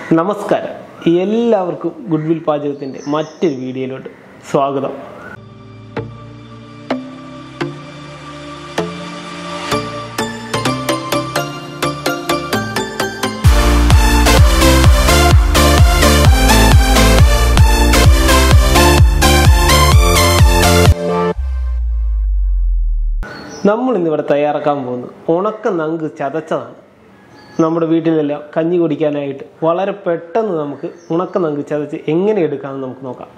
നമസ്കാരം എല്ലാവർക്കും good will പാചകത്തിൻ്റെ മറ്റൊരു വീഡിയോയിലോട്ട് സ്വാഗതം നമ്മൾ ഇന്നിവിടെ തയ്യാറാക്കാൻ പോകുന്നത് ഉണക്ക നങ്ക് ചതച്ചതാണ് നമ്മുടെ വീട്ടിലെല്ലാം കഞ്ഞി കുടിക്കാനായിട്ട് വളരെ പെട്ടെന്ന് നമുക്ക് ഉണക്ക നങ്ക് ചതച്ച് എങ്ങനെ എടുക്കാമെന്ന് നമുക്ക് നോക്കാം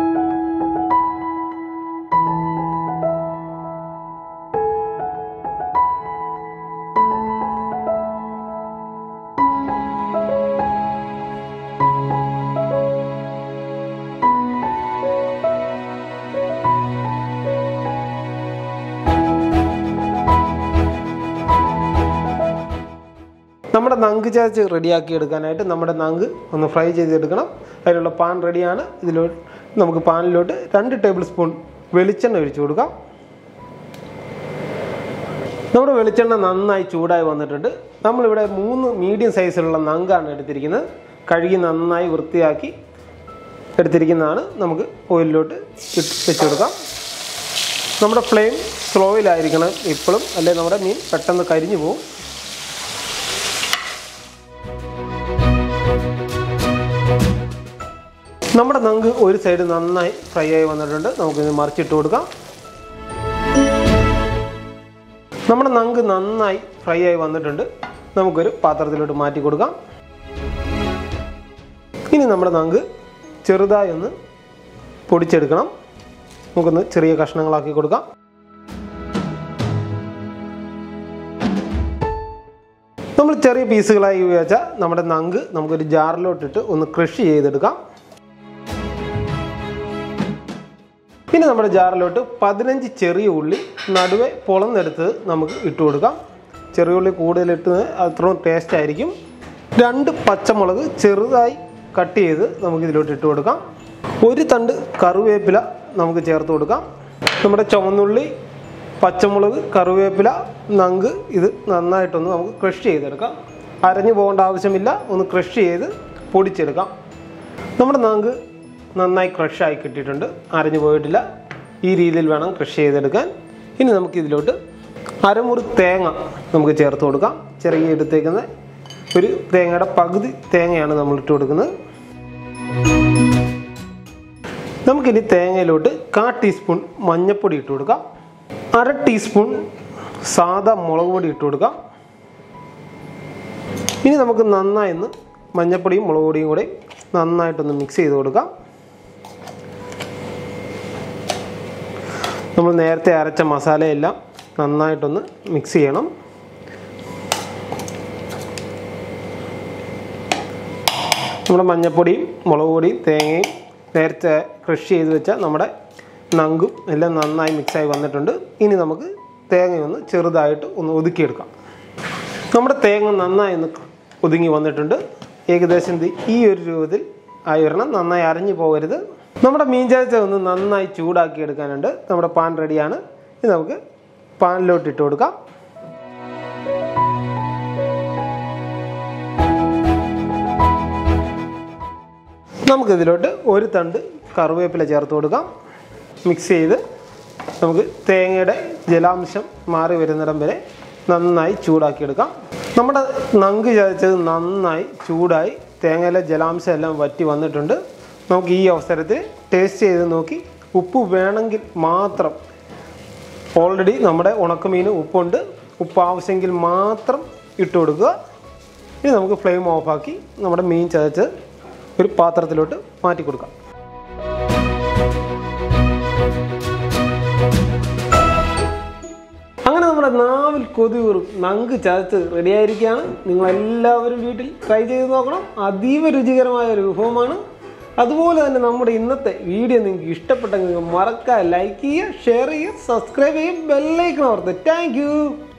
നമ്മുടെ നങ്ക് ചതച്ച് റെഡിയാക്കി എടുക്കാനായിട്ട് നമ്മുടെ നങ്ക് ഒന്ന് ഫ്രൈ ചെയ്തെടുക്കണം അതിനുള്ള പാൻ റെഡിയാണ് ഇതിലോട്ട് നമുക്ക് പാനിലോട്ട് രണ്ട് ടേബിൾ സ്പൂൺ വെളിച്ചെണ്ണ ഒഴിച്ചു കൊടുക്കാം നമ്മുടെ വെളിച്ചെണ്ണ നന്നായി ചൂടായി വന്നിട്ടുണ്ട് നമ്മളിവിടെ മൂന്ന് മീഡിയം സൈസിലുള്ള നങ്കാണ് എടുത്തിരിക്കുന്നത് കഴുകി നന്നായി വൃത്തിയാക്കി എടുത്തിരിക്കുന്നതാണ് നമുക്ക് ഓയിലിലോട്ട് ഇട്ട് വെച്ച് കൊടുക്കാം നമ്മുടെ ഫ്ലെയിം സ്ലോയിലായിരിക്കണം ഇപ്പോഴും അല്ലെങ്കിൽ നമ്മുടെ മീൻ പെട്ടെന്ന് കരിഞ്ഞു പോകും നമ്മുടെ നങ്ക് ഒരു സൈഡ് നന്നായി ഫ്രൈ ആയി വന്നിട്ടുണ്ട് നമുക്കിത് മറിച്ചിട്ട് കൊടുക്കാം നമ്മുടെ നങ്ക് നന്നായി ഫ്രൈ ആയി വന്നിട്ടുണ്ട് നമുക്കൊരു പാത്രത്തിലോട്ട് മാറ്റി കൊടുക്കാം ഇനി നമ്മുടെ നങ്ക് ചെറുതായി ഒന്ന് പൊടിച്ചെടുക്കണം നമുക്കൊന്ന് ചെറിയ കഷ്ണങ്ങളാക്കി കൊടുക്കാം നമ്മൾ ചെറിയ പീസുകളായി ഉപയോഗിച്ചാൽ നമ്മുടെ നങ്ക് നമുക്കൊരു ജാറിലോട്ടിട്ട് ഒന്ന് കൃഷി ചെയ്തെടുക്കാം പിന്നെ നമ്മുടെ ജാറിലോട്ട് പതിനഞ്ച് ചെറിയ ഉള്ളി നടുവെ പൊളന്നെടുത്ത് നമുക്ക് ഇട്ട് കൊടുക്കാം ചെറിയ ഉള്ളി കൂടുതലിട്ട് അത്രയും ടേസ്റ്റ് ആയിരിക്കും രണ്ട് പച്ചമുളക് ചെറുതായി കട്ട് ചെയ്ത് നമുക്ക് ഇതിലോട്ട് ഇട്ട് കൊടുക്കാം ഒരു തണ്ട് കറിവേപ്പില നമുക്ക് ചേർത്ത് കൊടുക്കാം നമ്മുടെ ചുവന്നുള്ളി പച്ചമുളക് കറിവേപ്പില നങ്ക് ഇത് നന്നായിട്ടൊന്ന് നമുക്ക് ക്രഷ് ചെയ്തെടുക്കാം അരഞ്ഞു പോകേണ്ട ആവശ്യമില്ല ഒന്ന് ക്രഷ് ചെയ്ത് പൊടിച്ചെടുക്കാം നമ്മുടെ നങ്ക് നന്നായി ക്രഷായി കിട്ടിയിട്ടുണ്ട് അരഞ്ഞു പോയിട്ടില്ല ഈ രീതിയിൽ വേണം ക്രഷ് ചെയ്തെടുക്കാൻ ഇനി നമുക്ക് ഇതിലോട്ട് അരമുറി തേങ്ങ നമുക്ക് ചേർത്ത് കൊടുക്കാം ചെറിയ എടുത്തേക്കുന്ന ഒരു തേങ്ങയുടെ പകുതി തേങ്ങയാണ് നമ്മൾ ഇട്ട് കൊടുക്കുന്നത് നമുക്കിനി തേങ്ങയിലോട്ട് കാ ടീസ്പൂൺ മഞ്ഞൾപ്പൊടി ഇട്ട് കൊടുക്കാം അര ടീസ്പൂൺ സാദാ മുളക് പൊടി ഇട്ട് കൊടുക്കാം ഇനി നമുക്ക് നന്നായി ഒന്ന് മഞ്ഞൾപ്പൊടിയും മുളക് പൊടിയും കൂടെ നന്നായിട്ടൊന്ന് മിക്സ് ചെയ്ത് കൊടുക്കാം നമ്മൾ നേരത്തെ അരച്ച മസാലയെല്ലാം നന്നായിട്ടൊന്ന് മിക്സ് ചെയ്യണം നമ്മുടെ മഞ്ഞൾപ്പൊടിയും മുളക് പൊടിയും തേങ്ങയും നേരത്തെ ക്രഷ് ചെയ്ത് വെച്ച നമ്മുടെ നങ്കും എല്ലാം നന്നായി മിക്സായി വന്നിട്ടുണ്ട് ഇനി നമുക്ക് തേങ്ങയൊന്ന് ചെറുതായിട്ട് ഒന്ന് ഒതുക്കിയെടുക്കാം നമ്മുടെ തേങ്ങ നന്നായി ഒന്ന് ഒതുങ്ങി വന്നിട്ടുണ്ട് ഏകദേശം ദേ ഈ ഒരു രൂപത്തിൽ ആയി വരണം നന്നായി അരഞ്ഞു പോകരുത് നമ്മുടെ മീൻ ചതച്ച ഒന്ന് നന്നായി ചൂടാക്കി എടുക്കാനുണ്ട് നമ്മുടെ പാൻ റെഡിയാണ് ഇത് നമുക്ക് പാനിലോട്ട് ഇട്ട് കൊടുക്കാം നമുക്കിതിലോട്ട് ഒരു തണ്ട് കറിവേപ്പില ചേർത്ത് കൊടുക്കാം മിക്സ് ചെയ്ത് നമുക്ക് തേങ്ങയുടെ ജലാംശം മാറി വരുന്നിടം വരെ നന്നായി ചൂടാക്കിയെടുക്കാം നമ്മുടെ നങ്ക് ചതച്ചത് നന്നായി ചൂടായി തേങ്ങയിലെ ജലാംശം എല്ലാം വറ്റി വന്നിട്ടുണ്ട് നമുക്ക് ഈ അവസരത്തിൽ ടേസ്റ്റ് ചെയ്ത് നോക്കി ഉപ്പ് വേണമെങ്കിൽ മാത്രം ഓൾറെഡി നമ്മുടെ ഉണക്കമീൻ ഉപ്പുണ്ട് ഉപ്പ് ആവശ്യമെങ്കിൽ മാത്രം ഇട്ട് കൊടുക്കുക ഇനി നമുക്ക് ഫ്ലെയിം ഓഫാക്കി നമ്മുടെ മീൻ ചതച്ച് ഒരു പാത്രത്തിലോട്ട് മാറ്റി കൊടുക്കാം അങ്ങനെ നമ്മുടെ നാവിൽ കൊതിയൂറും നങ്ക് ചതച്ച് റെഡിയായിരിക്കുകയാണ് നിങ്ങളെല്ലാവരും വീട്ടിൽ ട്രൈ ചെയ്ത് നോക്കണം അതീവ രുചികരമായ ഒരു വിഭവമാണ് അതുപോലെ തന്നെ നമ്മുടെ ഇന്നത്തെ വീഡിയോ നിങ്ങൾക്ക് ഇഷ്ടപ്പെട്ടെങ്കിൽ മറക്കാതെ ലൈക്ക് ചെയ്യുക ഷെയർ ചെയ്യുക സബ്സ്ക്രൈബ് ചെയ്യുക ബെല്ലൈക്കൺ ഓർത്ത് താങ്ക്